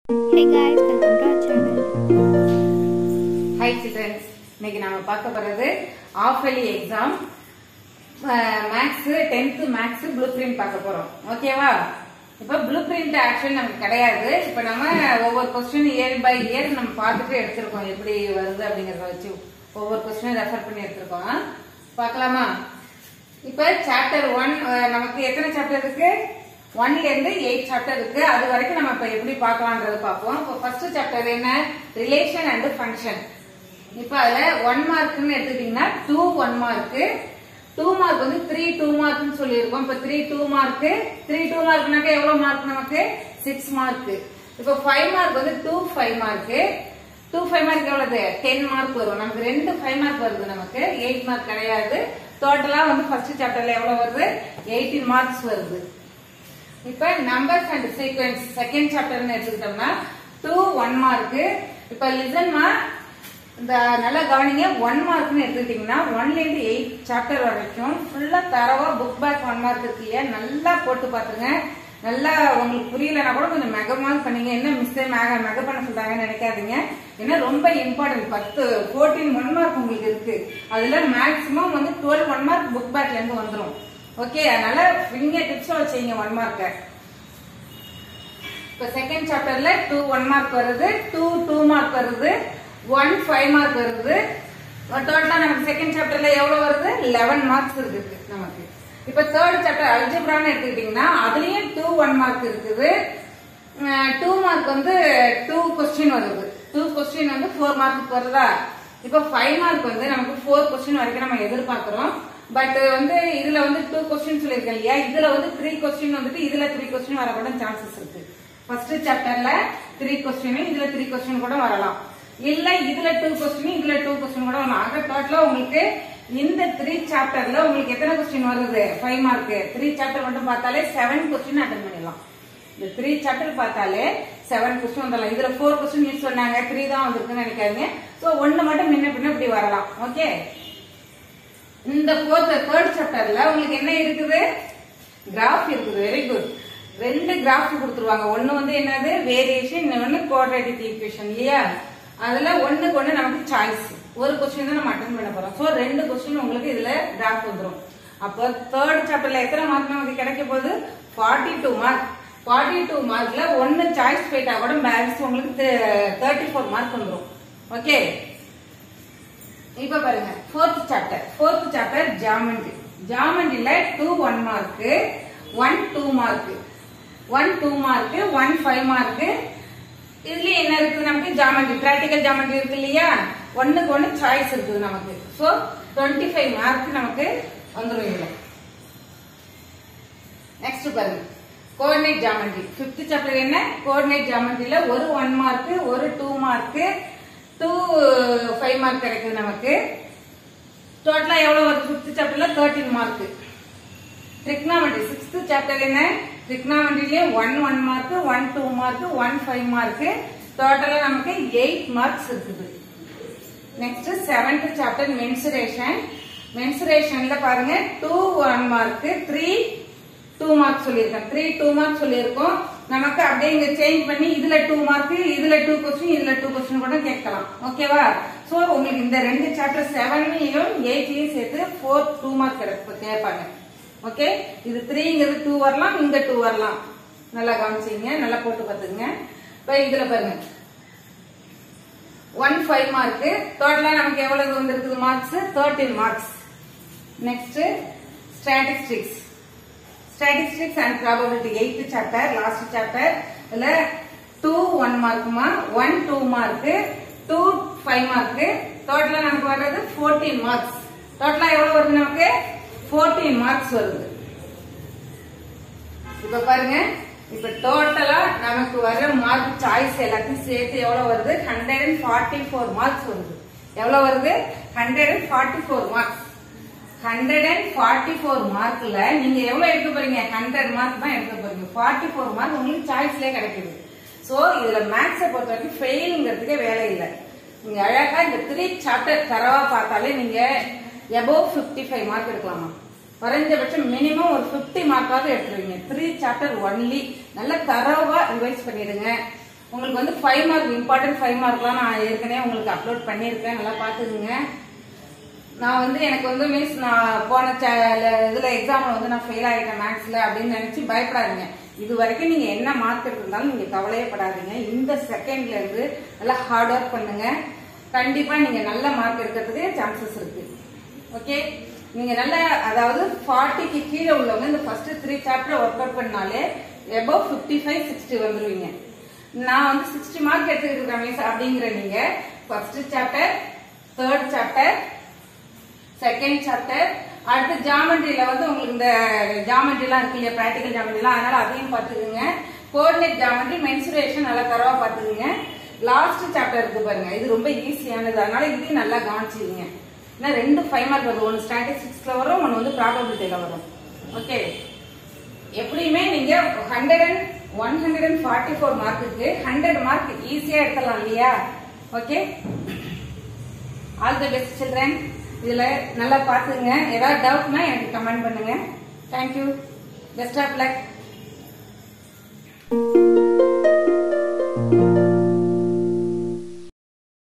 Hey guys, welcome to our channel. Hi childrens இன்னைக்கு நாம பார்க்க போறது half yearly exam maths tenth maths blue print பார்க்க போறோம் ஓகேவா இப்ப ப்ளூ பிரிண்ட் ஆக்சுவலி நமக்கு கிடையாது இப்ப நம்ம ஒவ்வொரு கொஸ்டின் இயர் பை இயர் நம்ம பார்த்துட்டு எடுத்திருக்கோம் எப்படி வருது அப்படிங்கறத வச்சு ஒவ்வொரு கொஸ்டினும் ரெஃபர் பண்ணி எடுத்திருக்கோம் ஆ? பார்க்கலாமா இப்ப சாப்டர் ஒன் நமக்கு எத்தனை சாப்டர் இருக்கு ஒன்ல இருந்து எயிட் சாப்டர் இருக்கு அது வரைக்கும் நம்ம இப்ப எப்படி பார்க்கலாம்ன்றது பார்ப்போம் இப்போ ஃபர்ஸ்ட் சாப்டர் என்ன ரிலேஷன் அண்ட் ஃபங்க்ஷன் இப்ப அதுல ஒன் மார்க்னு எடுத்துக்கிட்டீங்கன்னா two one mark two mark வந்து த்ரீ டூ மார்க்னு சொல்லியிருக்கோம் இப்ப three two mark three two மார்க்னாக்க எவ்வளவு மார்க் நமக்கு சிக்ஸ் மார்க் இப்ப ஃபைவ் மார்க் வந்து two five mark two five mark எவ்வளவு டென் மார்க் வரும் நமக்கு ரெண்டு ஃபைவ் மார்க் வருது நமக்கு எயிட் மார்க் கிடையாது டோட்டலா வந்து ஃபர்ஸ்ட் சாப்டர்ல எவ்வளவு வருது எயிட்டீன் மார்க்ஸ் வருது இப்ப நம்பர்ஸ் அண்ட் சீக்வன்ஸ் செகண்ட் சாப்டர்னு எடுத்துக்கிட்டோம்னா டூ ஒன் மார்க் இப்ப லிசன்மா இந்த நல்லா கவனிங்க ஒன் மார்க்னு எடுத்துக்கிட்டீங்கன்னா ஒன்ல இருந்து எயிட் சாப்டர் வரைக்கும் ஃபுல்லா தரவா புக் பேக் ஒன் மார்க் இருக்கு இல்லையா நல்லா போட்டு பாத்துங்க நல்லா உங்களுக்கு புரியலனா கூட கொஞ்சம் மெக மார்க் பண்ணீங்க என்ன மிஸ் மெக மெக பண்ண சொல்றாங்கன்னு நினைக்காதீங்க ஏன்னா ரொம்ப இம்பார்ட்டன்ட் பத்து ஃபோர்டீன் ஒன் மார்க் உங்களுக்கு இருக்கு அதுல மேக்ஸிமம் வந்து டுவெல் ஒன் மார்க் புக் பேக்ல இருந்து வந்துரும் ஓகே அதனால ஃபிங்கர் டிப்ஸ் வச்சீங்க ஒன் மார்க்க இப்ப செகண்ட் சாப்டர்ல டூ ஒன் மார்க் வருது டூ டூ மார்க் வருது ஒன் ஃபைவ் மார்க் வருது டோட்டலா நமக்கு செகண்ட் சாப்டர்ல எவ்வளவு வருது லெவன் மார்க்ஸ் இருக்குது நமக்கு இப்ப தேர்ட் சாப்டர் அல்ஜிப்ரான்னு எடுத்துக்கிட்டீங்கன்னா அதுலயும் டூ ஒன் மார்க் இருக்குது டூ மார்க் வந்து டூ கொஸ்டின் வருது டூ கொஸ்டின் வந்து ஃபோர் மார்க் வருதா இப்ப ஃபைவ் மார்க் வந்து நமக்கு ஃபோர் கொஸ்டின் வரைக்கும் நம்ம எதிர்பார்க்கிறோம் பட் வந்து இதுல வந்து டூ கொஸ்டின் சொல்லியிருக்கேன் இல்லையா இதுல வந்து த்ரீ கொஸ்டின் வந்துட்டு இதுல த்ரீ கொஸ்டின் வரக்கூட சான்சஸ் இருக்கு ஃபர்ஸ்ட் சாப்டர்ல த்ரீ கொஸ்டின் இதுல த்ரீ கொஸ்டின் கூட வரலாம் இல்ல இதுல டூ கொஸ்டின் இதுல டூ கொஸ்டின் கூட வரலாம் ஆக டோட்டலா உங்களுக்கு இந்த த்ரீ சாப்டர்ல உங்களுக்கு எத்தனை கொஸ்டின் வருது ஃபைவ் மார்க் த்ரீ சாப்டர் மட்டும் பார்த்தாலே செவன் கொஸ்டின் அட்டன் பண்ணிடலாம் இந்த த்ரீ சாப்டர் பார்த்தாலே செவன் கொஸ்டின் வந்துடலாம் இதுல ஃபோர் கொஸ்டின் மிஸ் சொன்னாங்க த்ரீ தான் வந்திருக்குன்னு நினைக்காதீங்க சோ ஒன்னு மட்டும் முன்ன பின்ன இப்படி வரலாம் ஓகே இந்த ஃபோர்த் தேர்ட் சாப்டர்ல உங்களுக்கு என்ன இருக்குது கிராஃப் இருக்குது வெரி குட் ரெண்டு கிராஃப் கொடுத்துருவாங்க ஒன்னு வந்து என்னது வேரியேஷன் இன்னொன்னு குவாட்ரேட்டிக் ஈக்குவேஷன் இல்லையா அதுல ஒண்ணுக்கு ஒண்ணு நமக்கு சாய்ஸ் ஒரு கொஸ்டின் தான் நம்ம அட்டன் பண்ண போறோம் சோ ரெண்டு கொஸ்டின் உங்களுக்கு இதுல கிராஃப் வந்துரும் அப்போ தேர்ட் சாப்டர்ல எத்தனை மார்க் நமக்கு கிடைக்க போகுது forty two mark forty two மார்க்ல ஒன்னு சாய்ஸ் போயிட்டா கூட பேலன்ஸ் உங்களுக்கு தேர்ட்டி ஃபோர் மார்க் வந்துரும் ஓகே இப்ப பாருங்க fourth chapter fourth chapter geometry ஜாமெண்ட்ரில two one mark one two mark one two mark one five mark இதுல என்ன இருக்குது நமக்கு ஜாமெண்ட்ரி பிராக்டிக்கல் ஜாமெண்ட்ரி இருக்கு இல்லையா ஒண்ணுக்கு ஒண்ணு சாய்ஸ் இருக்குது நமக்கு சோ டுவெண்ட்டி ஃபைவ் மார்க் நமக்கு வந்துடும் இதுல நெக்ஸ்ட் பாருங்க கோஆர்டினேட் ஜாமெண்ட்ரி ஃபிஃப்த் சாப்டர் என்ன கோஆர்டினேட் ஜாமெண்ட்ரியில ஒரு ஒன் மார்க் ஒரு two mark two five mark கிடைக்குது நமக்கு டோட்டலா எவ்வளவு வருது ஃபிஃப்த் சாப்டர்ல thirteen mark trigonometry sixth chapter என்ன ட்ரிக்னாமெண்ட்ரிலேயே one one mark one two mark one five mark டோட்டலா நமக்கு எயிட் மார்க்ஸ் இருக்குது நெக்ஸ்ட் செவன்த் சாப்டர் மென்சுரேஷன் மென்சுரேஷன்ல பாருங்க two one mark three two mark சொல்லியிருக்கேன் த்ரீ டூ மார்க் சொல்லியிருக்கோம் நமக்கு அப்படியே இங்க சேஞ்ச் பண்ணி இதுல டூ மார்க் இதுல டூ கொஸ்டின் இதுல டூ கொஸ்டின் கூட கேட்கலாம் ஓகேவா சோ உங்களுக்கு இந்த ரெண்டு சாப்டர் செவன்லயும் எயிட்லயும் சேர்த்து ஃபோர் டூ மார்க் கேட்பாங்க ஓகே இது த்ரீங்கிறது டூ வரலாம் இங்க டூ வரலாம் நல்லா கவனிச்சிங்க நல்லா போட்டு பார்த்துங்க இப்ப இதுல பாருங்க ஒன் ஃபைவ் மார்க் டோட்டலா நமக்கு எவ்வளவு வந்திருக்குது marks thirteen marks next statistics statistics and probability eighth chapter last chapter இதுல டூ ஒன் மார்க்குமா one two mark two five mark டோட்டலா நமக்கு வர்றது ஃபோர்டீன் மார்க்ஸ் டோட்டலா எவ்வளவு வருது நமக்கு ஃபோர்டீன் மார்க்ஸ் வருது இப்ப பாருங்க இப்ப டோட்டலா நமக்கு வர மார்க் சாய்ஸ் எல்லாத்தையும் சேர்த்து எவ்வளவு வருது hundred and forty four marks வருது எவ்வளவு வருது hundred and forty four marks hundred and forty four மார்க்ல நீங்க எவ்வளவு எடுக்க போறீங்க ஹண்ட்ரட் மார்க் தான் எடுக்க போறீங்க ஃபார்ட்டி ஃபோர் மார்க் உங்களுக்கு சாய்ஸ்லயே கிடைக்குது சோ இதுல மேக்ஸை பொறுத்த வரைக்கும் ஃபெயிலுங்கிறதுக்கே வேலை இல்லை நீங்க அழகா இந்த த்ரீ சாப்டர் தரவா பார்த்தாலே நீங்க எபோவ் பிப்டி ஃபைவ் மார்க் எடுக்கலாமா குறைஞ்சபட்சம் மினிமம் ஒரு 50 மார்க்காவது எடுத்துருவீங்க த்ரீ சாப்டர் ஒன்லி நல்ல தரவா ரிவைஸ் பண்ணிடுங்க உங்களுக்கு வந்து ஃபைவ் மார்க் இம்பார்ட்டன்ட் ஃபைவ் மார்க்லாம் நான் ஏற்கனவே உங்களுக்கு அப்லோட் பண்ணியிருக்கேன் நல்லா பார்த்துக்குங்க நான் வந்து எனக்கு வந்து மிஸ் நான் போன ச- இதுல எக்ஸாம்ல வந்து நான் ஃபெயில் ஆயிட்டேன் மேக்ஸ்ல அப்படின்னு நினைச்சு பயப்படாதீங்க இது வரைக்கும் நீங்க என்ன மார்க் எடுத்திருந்தாலும் நீங்க கவலையே படாதீங்க இந்த செகண்ட்ல இருந்து நல்லா ஹார்ட் ஒர்க் பண்ணுங்க கண்டிப்பா நீங்க நல்ல மார்க் எடுக்கிறதுக்கு சான்சஸ் இருக்கு ஓகே நீங்க நல்ல அதாவது ஃபார்ட்டிக்கு கீழே உள்ளவங்க இந்த first three chapter work out பண்ணாலே எபவ் ஃபிஃப்டி ஃபைவ் சிக்ஸ்டி வந்துருவீங்க நான் வந்து சிக்ஸ்டி மார்க் எடுத்துக்கிட்டு இருக்கேன் மிஸ் அப்படிங்கிற நீங்க first chapter third chapter second chapter அடுத்து ஜாமெண்ட்ரியில வந்து உங்களுக்கு இந்த ஜாமெண்ட்ரிலாம் இருக்கு இல்லையா ப்ராக்டிக்கல் ஜாமெண்ட்ரிலாம் அதனால அதையும் பார்த்துக்குங்க கோஆர்டினேட் ஜாமெண்ட்ரி மென்சுரேஷன் நல்லா தரவா பார்த்துக்குங்க லாஸ்ட் சாப்டர் இருக்கு பாருங்க இது ரொம்ப ஈஸியானது அதனால இதையும் நல்லா கவனிச்சுக்கீங்க ஏன்னா ரெண்டு ஃபைவ் மார்க் வருது ஒன்று ஸ்டாட்டிஸ்டிக்ஸ்ல வரும் ஒன்று வந்து ப்ராபபிலிட்டியில வரும் ஓகே எப்படியுமே நீங்க hundred and one hundred and forty four மார்க்குக்கு ஹண்ட்ரட் மார்க் ஈஸியா எடுத்துடலாம் இல்லையா okay all the best children இதுல நல்லா பாத்துங்க ஏதாவது டவுட்னா எனக்கு கமெண்ட் பண்ணுங்க தேங்க்யூ பெஸ்ட் ஆஃப் லக்